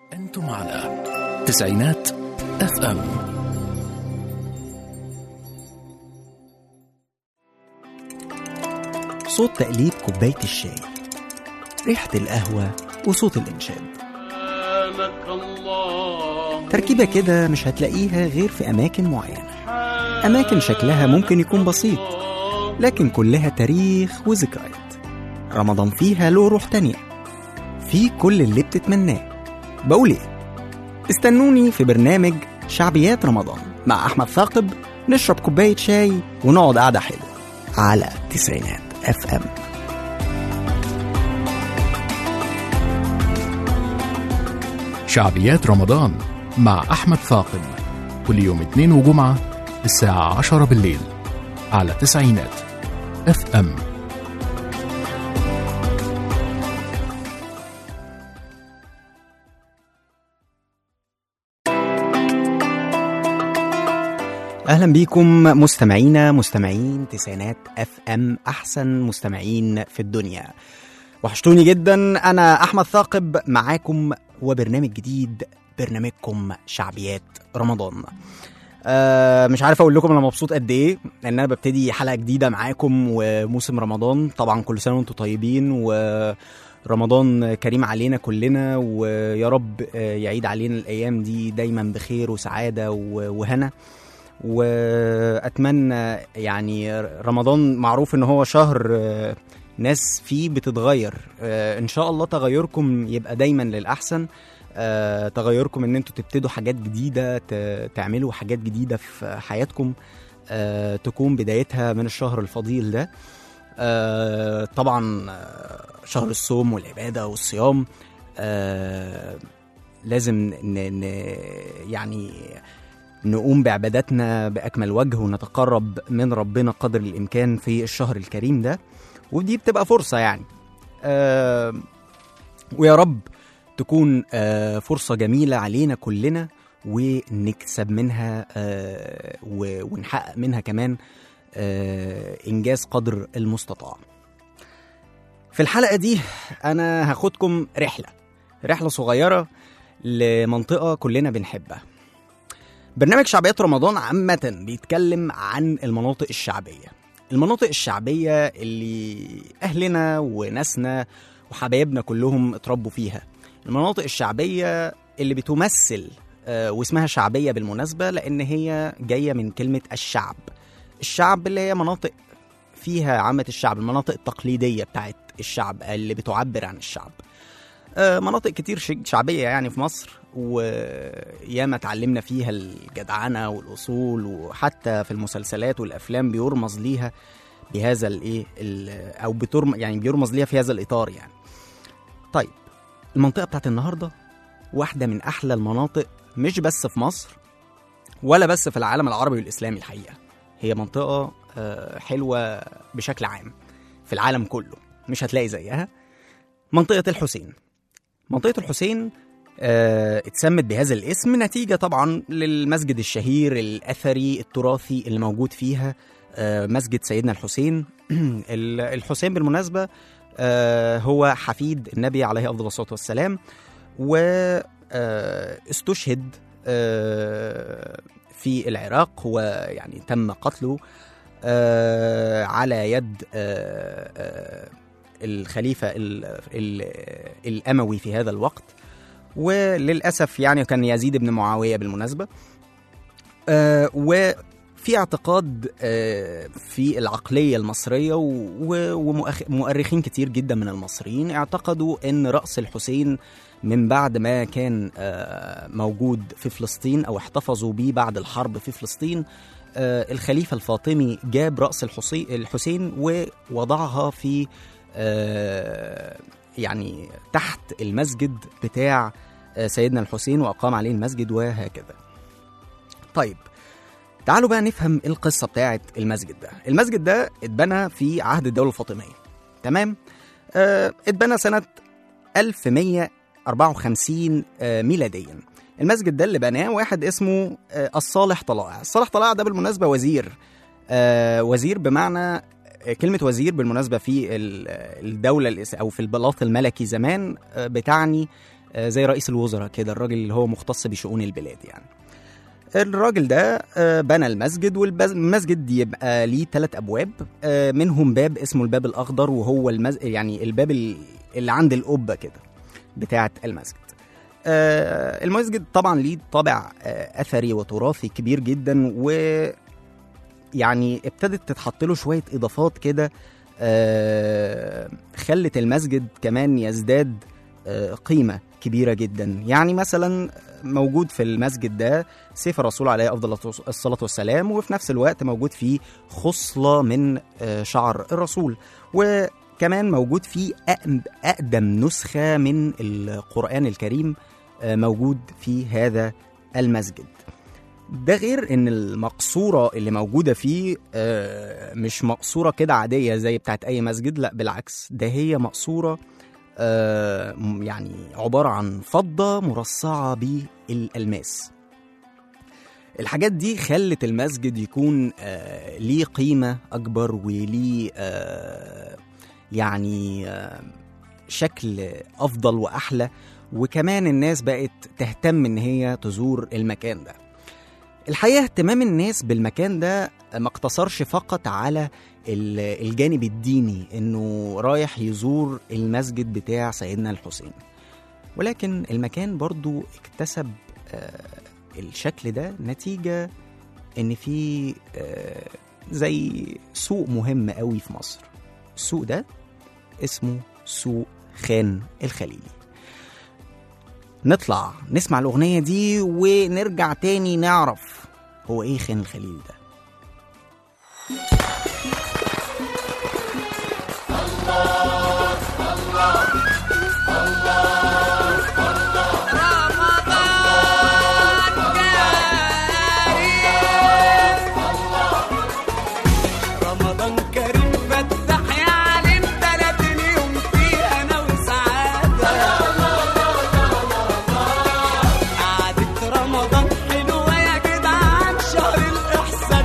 أنتم على تسعينات اف ام صوت تقليب كوباية الشاي ريحة القهوة وصوت الإنشاد سبحانك الله تركيبة كده مش هتلاقيها غير في أماكن معينة أماكن شكلها ممكن يكون بسيط لكن كلها تاريخ وذكريات رمضان فيها له روح تانية في كل اللي بتتمناه بقول ايه استنوني في برنامج شعبيات رمضان مع أحمد ثاقب نشرب كوباية شاي ونقعد قعدة حلوة على تسعينات اف ام شعبيات رمضان مع أحمد ثاقب كل يوم اثنين وجمعة الساعة عشرة بالليل على تسعينات اف ام اهلا بيكم مستمعينا مستمعين تسعينات اف ام احسن مستمعين في الدنيا وحشتوني جدا انا احمد ثاقب معاكم وبرنامج جديد برنامجكم شعبيات رمضان أه مش عارف اقول لكم انا مبسوط قد ايه ان انا ببتدي حلقه جديده معاكم وموسم رمضان طبعا كل سنه وانتم طيبين ورمضان كريم علينا كلنا ويا رب آه، يعيد علينا الايام دي دايما بخير وسعاده و- وهنا واتمنى يعني رمضان معروف ان هو شهر آه، ناس فيه بتتغير آه، ان شاء الله تغيركم يبقى دايما للاحسن آه، تغيركم ان انتوا تبتدوا حاجات جديده ت- تعملوا حاجات جديده في حياتكم آه، تكون بدايتها من الشهر الفضيل ده آه، طبعا آه، شهر الصوم والعباده والصيام آه، لازم ن... ن... يعني نقوم بعباداتنا بأكمل وجه ونتقرب من ربنا قدر الإمكان في الشهر الكريم ده ودي بتبقى فرصة يعني آه ويا رب تكون آه فرصة جميلة علينا كلنا ونكسب منها آه و- ونحقق منها كمان آه إنجاز قدر المستطاع في الحلقة دي أنا هاخدكم رحلة رحلة صغيرة لمنطقة كلنا بنحبها برنامج شعبيات رمضان عامة بيتكلم عن المناطق الشعبية المناطق الشعبية اللي أهلنا وناسنا وحبايبنا كلهم اتربوا فيها المناطق الشعبية اللي بتمثل آه، واسمها شعبية بالمناسبة لأن هي جاية من كلمة الشعب الشعب اللي هي مناطق فيها عامة الشعب المناطق التقليدية بتاعت الشعب اللي بتعبر عن الشعب آه، مناطق كتير ش- شعبية يعني في مصر وياما اتعلمنا فيها الجدعنة والأصول وحتى في المسلسلات والأفلام بيرمز ليها بهذا الإيه ال- أو بترم يعني بيرمز ليها في هذا الإطار يعني طيب المنطقة بتاعت النهاردة واحدة من أحلى المناطق مش بس في مصر ولا بس في العالم العربي والإسلامي الحقيقة هي منطقة آه، حلوة بشكل عام في العالم كله مش هتلاقي زيها منطقة الحسين منطقة الحسين آه، اتسمت بهذا الاسم نتيجة طبعا للمسجد الشهير الأثري التراثي اللي موجود فيها آه، مسجد سيدنا الحسين ال- الحسين بالمناسبة آه، هو حفيد النبي عليه أفضل الصلاة والسلام واستشهد في العراق ويعني تم قتله آه، على يد آه، آه، الخليفة ال- ال- الأموي في هذا الوقت وللأسف يعني كان يزيد بن معاوية بالمناسبة آه، وفي اعتقاد آه، في العقلية المصرية ومؤرخين كتير جدا من المصريين اعتقدوا أن رأس الحسين من بعد ما كان آه، موجود في فلسطين أو احتفظوا بيه بعد الحرب في فلسطين آه، الخليفة الفاطمي جاب رأس الحسين الحسين ووضعها في آه، يعني تحت المسجد بتاع آه، سيدنا الحسين وأقام عليه المسجد وهكذا طيب تعالوا بقى نفهم إيه القصة بتاعت المسجد ده المسجد ده اتبنى في عهد الدولة الفاطمية تمام آه، اتبنى سنة 1154 آه، ميلاديا المسجد ده اللي بناه واحد اسمه آه، الصالح طلائع الصالح طلائع ده بالمناسبة وزير آه، وزير بمعنى آه، كلمة وزير بالمناسبة في ال- الدولة الإس- أو في البلاط الملكي زمان آه، بتعني آه، زي رئيس الوزراء كده الراجل اللي هو مختص بشؤون البلاد يعني الراجل ده آه، بنى المسجد والمسجد يبقى ليه ثلاث ابواب آه، منهم باب اسمه الباب الاخضر وهو المز... يعني الباب ال- اللي عند القبه كده بتاعه المسجد آه، المسجد طبعا ليه طابع آه، اثري وتراثي كبير جدا و يعني ابتدت تتحط له شويه اضافات كده آه، خلت المسجد كمان يزداد آه، قيمه كبيره جدا يعني مثلا موجود في المسجد ده سيف الرسول عليه افضل الصلاه والسلام وفي نفس الوقت موجود فيه خصله من آه، شعر الرسول وكمان موجود فيه أقم- اقدم نسخه من القران الكريم آه، موجود في هذا المسجد ده غير ان المقصوره اللي موجوده فيه آه، مش مقصوره كده عاديه زي بتاعت اي مسجد لا بالعكس ده هي مقصوره آه، م- يعني عباره عن فضه مرصعه بالالماس الحاجات دي خلت المسجد يكون آه، ليه قيمه اكبر وليه آه، يعني آه، شكل افضل واحلى وكمان الناس بقت تهتم ان هي تزور المكان ده الحقيقه اهتمام الناس بالمكان ده ما اقتصرش فقط على ال- الجانب الديني انه رايح يزور المسجد بتاع سيدنا الحسين ولكن المكان برضو اكتسب آه، الشكل ده نتيجة ان في آه، زي سوق مهم قوي في مصر السوق ده اسمه سوق خان الخليلي نطلع نسمع الأغنية دي ونرجع تاني نعرف هو إيه خان الخليل ده رمضان كريم فتح يا عليم تلات اليوم فيه انا وسعاده قعدة رمضان حلوه يا جدعان شهر الاحسان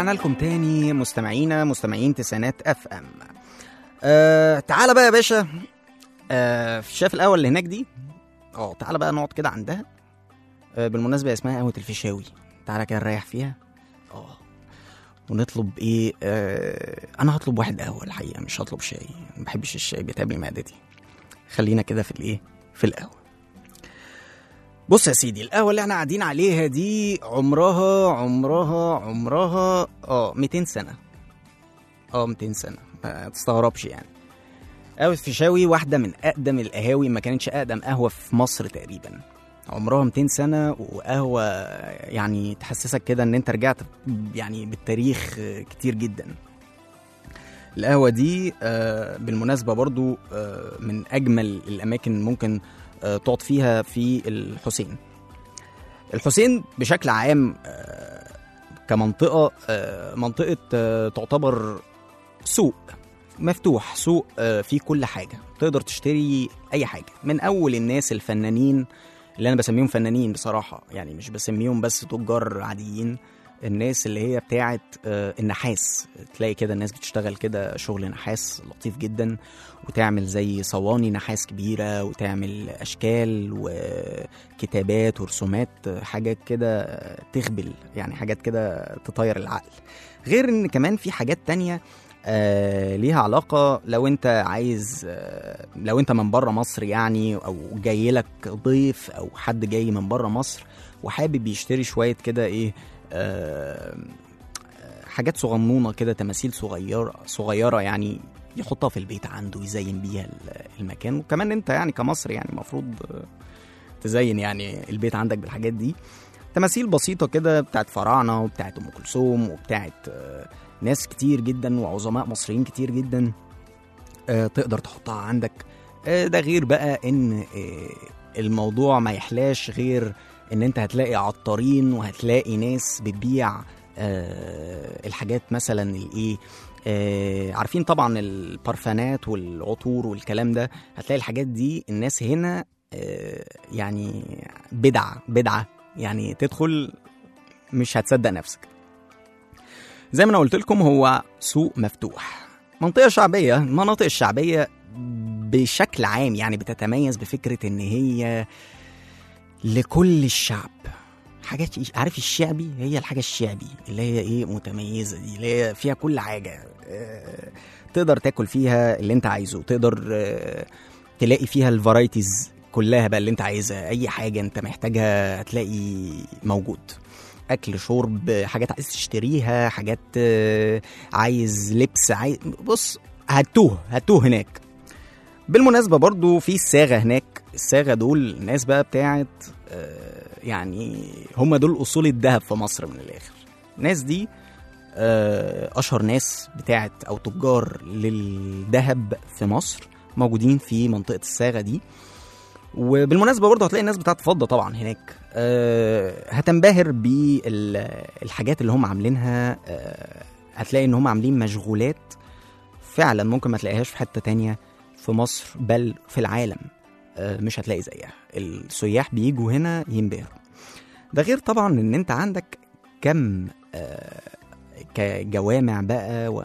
ورجعنا لكم تاني مستمعينا مستمعين تسعينات اف ام أه تعالى بقى يا باشا أه في الشاف الاول اللي هناك دي اه تعالى بقى نقعد كده عندها أه بالمناسبه هي اسمها قهوه الفيشاوي تعالى كده نريح فيها اه ونطلب ايه أه انا هطلب واحد قهوه الحقيقه مش هطلب شاي ما بحبش الشاي بيتعب لي معدتي خلينا كده في الايه في القهوه بص يا سيدي القهوة اللي احنا قاعدين عليها دي عمرها عمرها عمرها اه 200 سنة اه 200 سنة ما تستغربش يعني قهوة فيشاوي واحدة من أقدم القهاوي ما كانتش أقدم قهوة في مصر تقريبا عمرها 200 سنة وقهوة يعني تحسسك كده إن أنت رجعت يعني بالتاريخ كتير جدا القهوة دي آه، بالمناسبة برضو آه، من أجمل الأماكن ممكن آه، تقعد فيها في الحسين الحسين بشكل عام آه، كمنطقة آه، منطقة آه، تعتبر سوق مفتوح سوق آه، فيه كل حاجة تقدر تشتري أي حاجة من أول الناس الفنانين اللي أنا بسميهم فنانين بصراحة يعني مش بسميهم بس تجار عاديين الناس اللي هي بتاعت آه، النحاس تلاقي كده الناس بتشتغل كده شغل نحاس لطيف جدا وتعمل زي صواني نحاس كبيرة وتعمل أشكال وكتابات ورسومات حاجات كده تخبل يعني حاجات كده تطير العقل غير إن كمان في حاجات تانية آه ليها علاقة لو انت عايز آه لو انت من بره مصر يعني او جاي لك ضيف او حد جاي من بره مصر وحابب يشتري شوية كده ايه آه حاجات صغنونة كده تماثيل صغيرة صغيرة يعني يحطها في البيت عنده يزين بيها ال- المكان وكمان انت يعني كمصري يعني المفروض تزين يعني البيت عندك بالحاجات دي تماثيل بسيطة كده بتاعت فراعنة وبتاعت أم كلثوم وبتاعت آه، ناس كتير جدا وعظماء مصريين كتير جدا آه، تقدر تحطها عندك آه، ده غير بقى ان آه، الموضوع ما يحلاش غير ان انت هتلاقي عطارين وهتلاقي ناس بتبيع آه، الحاجات مثلا الايه آه، عارفين طبعا البارفانات والعطور والكلام ده هتلاقي الحاجات دي الناس هنا آه، يعني بدعة بدعة يعني تدخل مش هتصدق نفسك زي ما انا قلت لكم هو سوق مفتوح منطقة شعبية المناطق الشعبية بشكل عام يعني بتتميز بفكرة ان هي لكل الشعب حاجات عارف الشعبي هي الحاجة الشعبي اللي هي ايه متميزة دي اللي هي فيها كل حاجة آه، تقدر تاكل فيها اللي انت عايزه تقدر آه، تلاقي فيها الفرايتيز كلها بقى اللي انت عايزها اي حاجة انت محتاجها هتلاقي موجود اكل شرب حاجات عايز تشتريها حاجات آه، عايز لبس عايز بص هتوه هتوه هناك بالمناسبة برضو في الصاغة هناك الصاغة دول ناس بقى بتاعت آه، يعني هم دول أصول الذهب في مصر من الآخر الناس دي آه، أشهر ناس بتاعت أو تجار للذهب في مصر موجودين في منطقة الصاغة دي وبالمناسبة برضه هتلاقي الناس بتاعت فضة طبعا هناك آه، هتنبهر بالحاجات اللي هم عاملينها آه، هتلاقي ان هم عاملين مشغولات فعلا ممكن ما تلاقيهاش في حتة تانية في مصر بل في العالم آه، مش هتلاقي زيها السياح بيجوا هنا ينبهروا ده غير طبعا ان انت عندك كم آه، كجوامع بقى و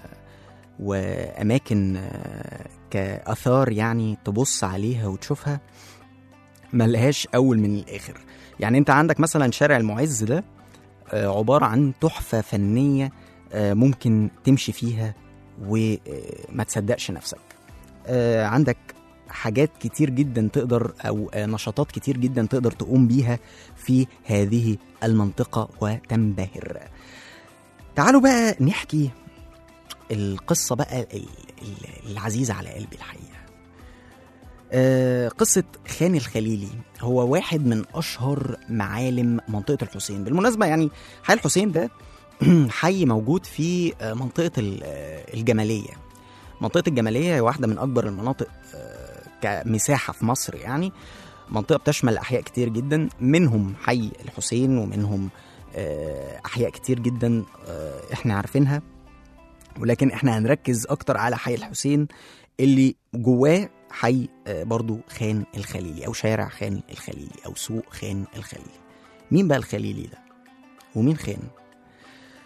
واماكن آه، كاثار يعني تبص عليها وتشوفها ملهاش اول من الاخر يعني انت عندك مثلا شارع المعز ده آه، عباره عن تحفه فنيه آه، ممكن تمشي فيها وما تصدقش نفسك آه، عندك حاجات كتير جدا تقدر او آه، نشاطات كتير جدا تقدر تقوم بيها في هذه المنطقه وتنبهر تعالوا بقى نحكي القصه بقى ال- ال- العزيزه على قلبي الحقيقه آه، قصة خان الخليلي هو واحد من أشهر معالم منطقة الحسين بالمناسبة يعني حي الحسين ده حي موجود في آه، منطقة ال- آه، الجمالية منطقة الجمالية هي واحدة من أكبر المناطق آه، كمساحة في مصر يعني منطقة بتشمل أحياء كتير جدا منهم حي الحسين ومنهم آه، أحياء كتير جدا آه، إحنا عارفينها ولكن إحنا هنركز أكتر على حي الحسين اللي جواه حي آه، برضو خان الخليلي أو شارع خان الخليلي أو سوق خان الخليلي مين بقى الخليلي ده؟ ومين خان؟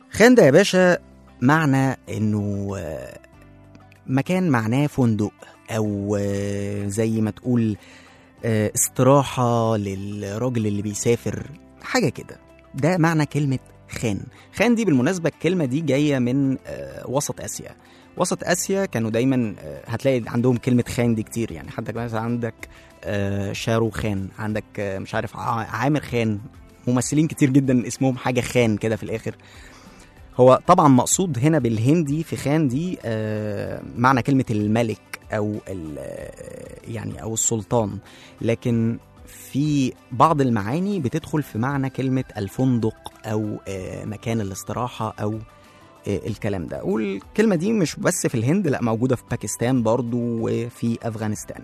خان ده يا باشا معنى انه آه، مكان معناه فندق او آه، زي ما تقول آه، استراحة للراجل اللي بيسافر حاجة كده ده معنى كلمة خان خان دي بالمناسبة الكلمة دي جاية من آه، وسط آسيا وسط آسيا كانوا دايما آه، هتلاقي عندهم كلمة خان دي كتير يعني حتى مثلا عندك آه، شارو خان عندك آه، مش عارف ع- عامر خان ممثلين كتير جدا اسمهم حاجة خان كده في الآخر هو طبعا مقصود هنا بالهندي في خان دي آه، معنى كلمة الملك أو ال- آه، يعني أو السلطان لكن في بعض المعاني بتدخل في معنى كلمة الفندق أو آه، مكان الاستراحة أو آه، الكلام ده والكلمة دي مش بس في الهند لا موجودة في باكستان برضو وفي أفغانستان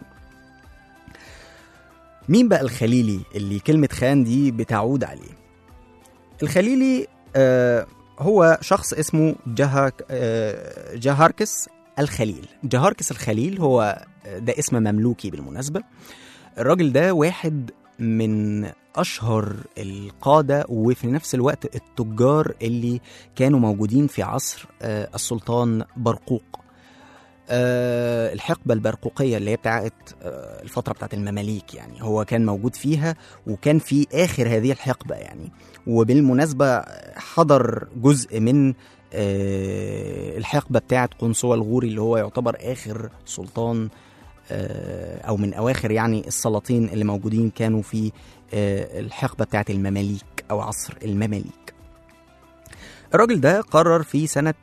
مين بقى الخليلي اللي كلمة خان دي بتعود عليه الخليلي آه هو شخص اسمه جهك آه جهاركس الخليل جهاركس الخليل هو آه، ده اسم مملوكي بالمناسبة الراجل ده واحد من أشهر القادة وفي نفس الوقت التجار اللي كانوا موجودين في عصر آه، السلطان برقوق آه، الحقبة البرقوقية اللي هي بتاعت آه، الفترة بتاعت المماليك يعني هو كان موجود فيها وكان في آخر هذه الحقبة يعني وبالمناسبة حضر جزء من آه، الحقبة بتاعت قنصوة الغوري اللي هو يعتبر آخر سلطان آه، أو من أواخر يعني السلاطين اللي موجودين كانوا في آه، الحقبة بتاعت المماليك أو عصر المماليك الراجل ده قرر في سنة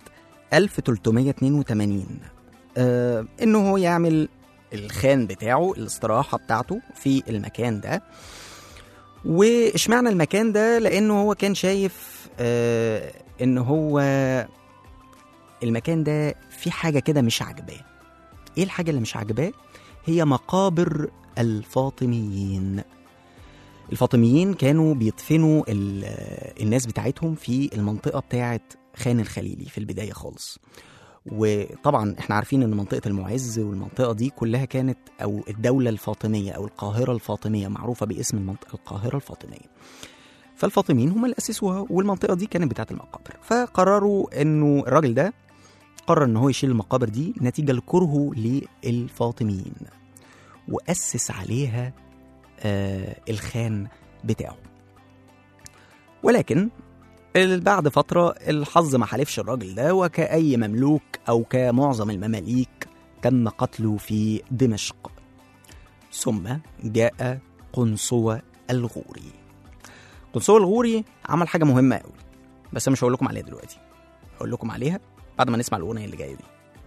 1382 آه، إنه هو يعمل الخان بتاعه الاستراحة بتاعته في المكان ده واشمعنى المكان ده لانه هو كان شايف آه ان هو المكان ده في حاجه كده مش عاجباه ايه الحاجه اللي مش عاجباه هي مقابر الفاطميين الفاطميين كانوا بيدفنوا ال- الناس بتاعتهم في المنطقه بتاعت خان الخليلي في البدايه خالص وطبعا احنا عارفين ان منطقه المعز والمنطقه دي كلها كانت او الدوله الفاطميه او القاهره الفاطميه معروفه باسم المنطقه القاهره الفاطميه فالفاطميين هم اللي اسسوها والمنطقه دي كانت بتاعه المقابر فقرروا انه الراجل ده قرر ان هو يشيل المقابر دي نتيجه لكرهه للفاطميين واسس عليها آه الخان بتاعه ولكن بعد فترة الحظ ما حالفش الراجل ده وكأي مملوك أو كمعظم المماليك تم قتله في دمشق ثم جاء قنصوة الغوري قنصوة الغوري عمل حاجة مهمة قوي بس أنا مش هقول لكم عليها دلوقتي هقول لكم عليها بعد ما نسمع الأغنية اللي جاية دي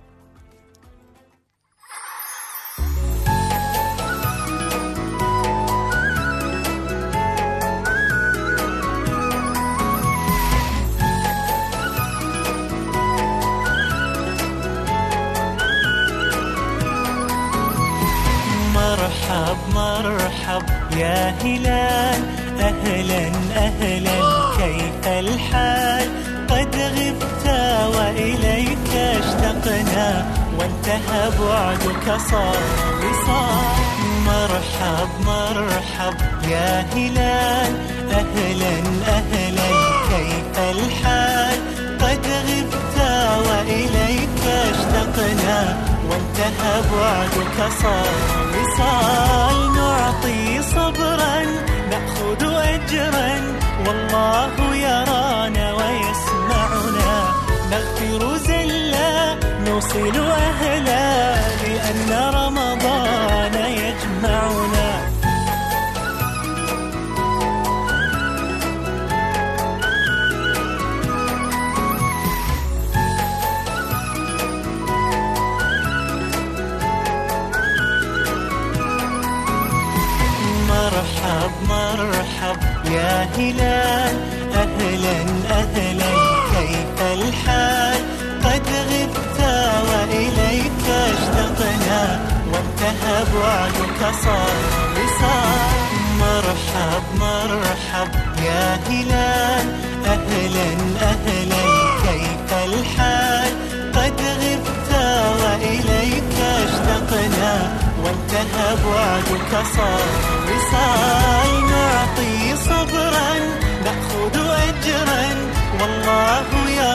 مرحب مرحب يا هلال أهلا أهلا كيف الحال قد غبت وإليك اشتقنا وانتهى بعدك صار وصال مرحب مرحب يا هلال أهلا أهلا كيف الحال قد غبت وإليك اشتقنا وانتهى بعدك صار وصال نعطي صبرا نأخذ أجرا والله يرانا ويسمعنا نغفر زلا نوصل أهلا لأن رمضان يجمعنا مرحب مرحب يا هلال أهلا أهلا كيف الحال قد غبت وإليك اشتقنا وانتهى بعدك صار وصال مرحب مرحب يا هلال أهلا أهلا كيف الحال قد غبت وإليك اشتقنا وانتهى بعدك صار وصال نعطي صبرا نأخذ أجرا والله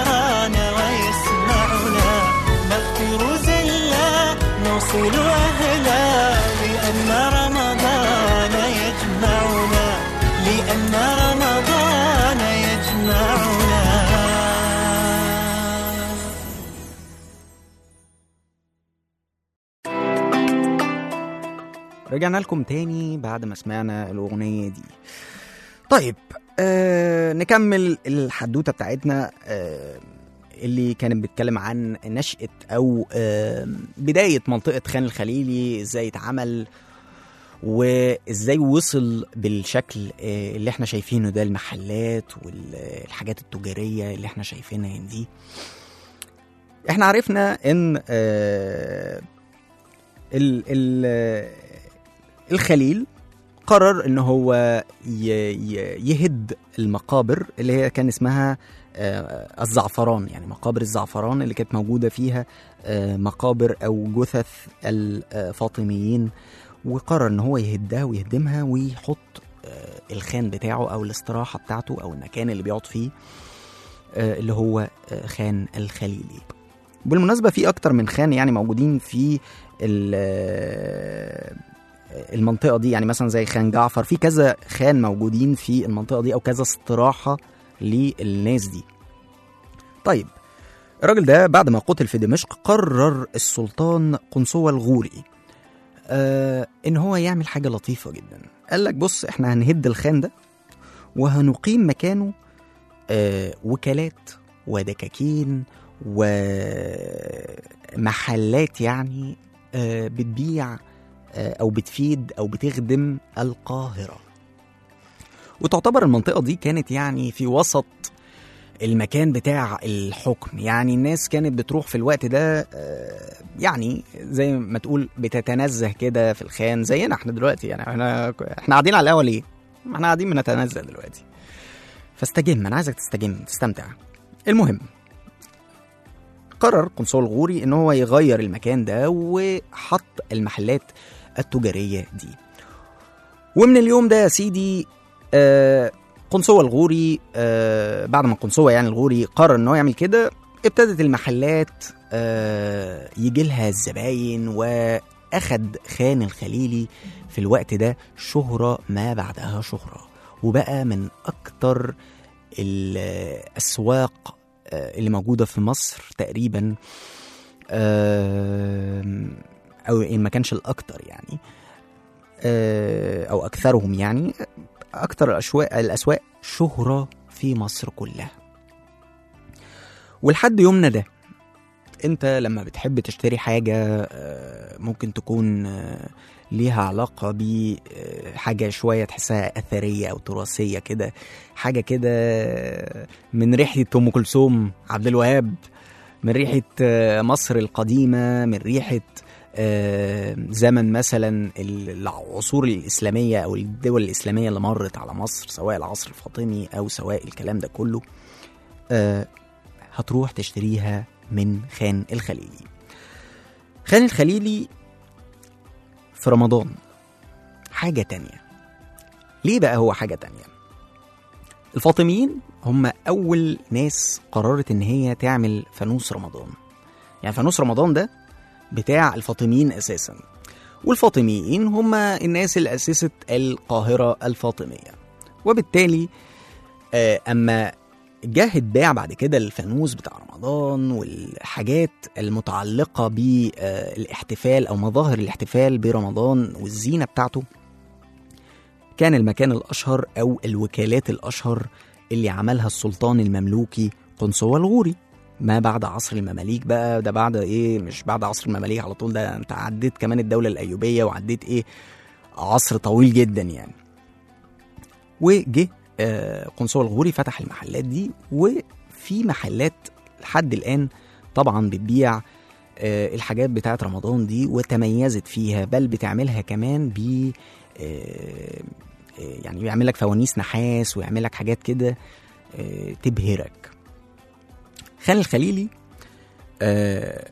نصل أهلا لأن رمضان يجمعنا لأن رمضان يجمعنا رجعنا لكم تاني بعد ما سمعنا الأغنية دي طيب آه نكمل الحدوتة بتاعتنا آه اللي كانت بتتكلم عن نشأة أو آه بداية منطقة خان الخليلي ازاي اتعمل وازاي وصل بالشكل آه اللي احنا شايفينه ده المحلات والحاجات التجارية اللي احنا شايفينها دي احنا عرفنا ان آه ال ال الخليل قرر ان هو ي- ي- يهد المقابر اللي هي كان اسمها آه، الزعفران يعني مقابر الزعفران اللي كانت موجوده فيها آه، مقابر او جثث الفاطميين وقرر ان هو يهدها ويهدمها ويحط آه، الخان بتاعه او الاستراحه بتاعته او المكان اللي بيقعد فيه آه، اللي هو آه، خان الخليلي بالمناسبه في اكتر من خان يعني موجودين في ال- آه، المنطقه دي يعني مثلا زي خان جعفر في كذا خان موجودين في المنطقه دي او كذا استراحه للناس دي طيب الراجل ده بعد ما قتل في دمشق قرر السلطان قنصوة الغوري آه ان هو يعمل حاجه لطيفه جدا قال لك بص احنا هنهد الخان ده وهنقيم مكانه آه وكالات ودكاكين ومحلات يعني آه بتبيع آه، او بتفيد او بتخدم القاهره وتعتبر المنطقه دي كانت يعني في وسط المكان بتاع الحكم يعني الناس كانت بتروح في الوقت ده آه، يعني زي ما تقول بتتنزه كده في الخان زينا احنا دلوقتي يعني احنا احنا قاعدين على القهوه ليه؟ ما احنا قاعدين بنتنزه دلوقتي فاستجم انا عايزك تستجم تستمتع المهم قرر قنصل الغوري ان هو يغير المكان ده وحط المحلات التجاريه دي ومن اليوم ده يا سيدي آه قنصوة الغوري آه بعد ما قنصوة يعني الغوري قرر ان هو يعمل كده ابتدت المحلات آه يجي لها الزباين واخد خان الخليلي في الوقت ده شهرة ما بعدها شهرة وبقى من اكتر الاسواق آه، اللي موجودة في مصر تقريبا آم، او ان ما كانش الاكتر يعني آه، او اكثرهم يعني اكتر الاسواق الاسواق شهره في مصر كلها ولحد يومنا ده انت لما بتحب تشتري حاجه آه، ممكن تكون آه، ليها علاقة بحاجة شوية تحسها أثرية أو تراثية كده حاجة كده من ريحة أم كلثوم عبد الوهاب من ريحة آه، مصر القديمة من ريحة آه، زمن مثلا العصور الإسلامية أو الدول الإسلامية اللي مرت على مصر سواء العصر الفاطمي أو سواء الكلام ده كله آه، هتروح تشتريها من خان الخليلي خان الخليلي في رمضان حاجة تانية ليه بقى هو حاجة تانية الفاطميين هم أول ناس قررت إن هي تعمل فانوس رمضان يعني فانوس رمضان ده بتاع الفاطميين أساسا والفاطميين هم الناس اللي أسست القاهرة الفاطمية وبالتالي آه، أما جه اتباع بعد كده الفانوس بتاع رمضان والحاجات المتعلقة بالاحتفال أو مظاهر الاحتفال برمضان والزينة بتاعته كان المكان الأشهر أو الوكالات الأشهر اللي عملها السلطان المملوكي قنصوة الغوري ما بعد عصر المماليك بقى ده بعد ايه مش بعد عصر المماليك على طول ده انت عديت كمان الدولة الأيوبية وعديت ايه عصر طويل جدا يعني وجه آه، قنصوة الغوري فتح المحلات دي وفي محلات لحد الآن طبعا بتبيع آه، الحاجات بتاعت رمضان دي وتميزت فيها بل بتعملها كمان ب آه، آه، يعني بيعمل لك فوانيس نحاس ويعمل لك حاجات كده آه، تبهرك خان الخليلي آه،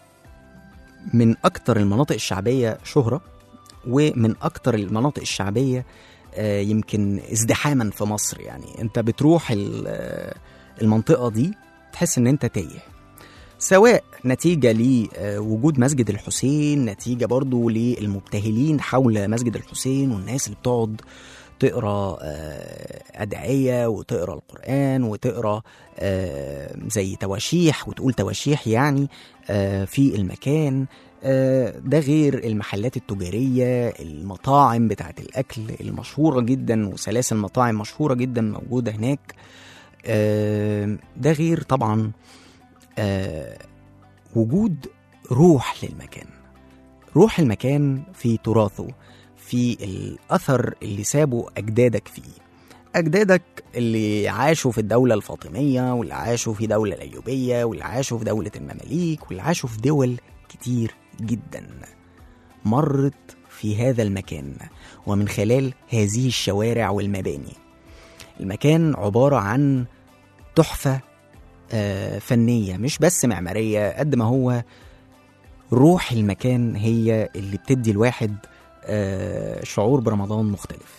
من أكتر المناطق الشعبية شهرة ومن أكتر المناطق الشعبية آه، يمكن ازدحاما في مصر يعني انت بتروح ال- آه، المنطقة دي تحس ان انت تايه سواء نتيجة لوجود مسجد الحسين نتيجة برضو للمبتهلين حول مسجد الحسين والناس اللي بتقعد تقرا آه، أدعية وتقرا القرآن وتقرا آه، زي تواشيح وتقول تواشيح يعني آه، في المكان آه، ده غير المحلات التجارية المطاعم بتاعت الأكل المشهورة جدا وسلاسل مطاعم مشهورة جدا موجودة هناك آه، ده غير طبعا آه، وجود روح للمكان روح المكان في تراثه في الأثر اللي سابه أجدادك فيه أجدادك اللي عاشوا في الدولة الفاطمية واللي عاشوا في دولة الأيوبية واللي عاشوا في دولة المماليك واللي عاشوا في دول كتير جدا مرت في هذا المكان ومن خلال هذه الشوارع والمباني المكان عبارة عن تحفة آه، فنية مش بس معمارية قد ما هو روح المكان هي اللي بتدي الواحد آه، شعور برمضان مختلف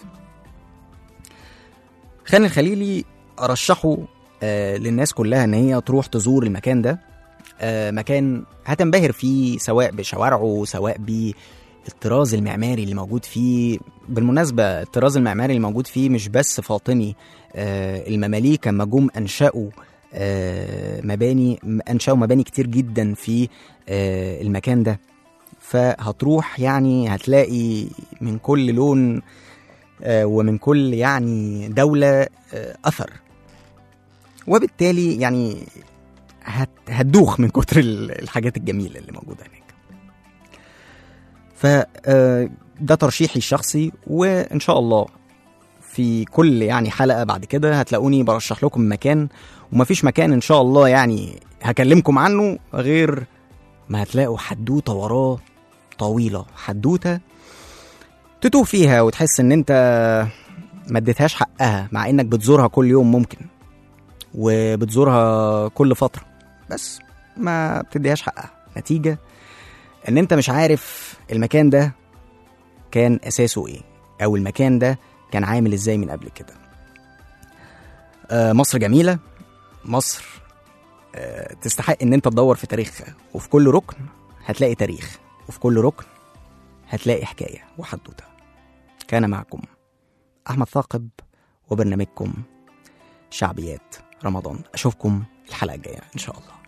خان الخليلي أرشحه آه، للناس كلها إن هي تروح تزور المكان ده آه، مكان هتنبهر فيه سواء بشوارعه سواء بالطراز المعماري اللي موجود فيه بالمناسبة الطراز المعماري اللي موجود فيه مش بس فاطمي آه، المماليك لما جم أنشأوا آه، مباني أنشأوا مباني كتير جدا في آه، المكان ده فهتروح يعني هتلاقي من كل لون آه، ومن كل يعني دولة آه، أثر وبالتالي يعني هت هتدوخ من كتر ال- الحاجات الجميلة اللي موجودة هناك ف آه، ده ترشيحي الشخصي وإن شاء الله في كل يعني حلقة بعد كده هتلاقوني برشح لكم مكان ومفيش مكان إن شاء الله يعني هكلمكم عنه غير ما هتلاقوا حدوتة وراه طويلة حدوتة تتوه فيها وتحس ان انت ما اديتهاش حقها مع انك بتزورها كل يوم ممكن وبتزورها كل فترة بس ما بتديهاش حقها نتيجة ان انت مش عارف المكان ده كان اساسه ايه او المكان ده كان عامل ازاي من قبل كده آه، مصر جميلة مصر آه، تستحق ان انت تدور في تاريخها وفي كل ركن هتلاقي تاريخ وفي كل ركن هتلاقي حكاية وحدوتة كان معكم أحمد ثاقب وبرنامجكم شعبيات رمضان أشوفكم الحلقة الجاية إن شاء الله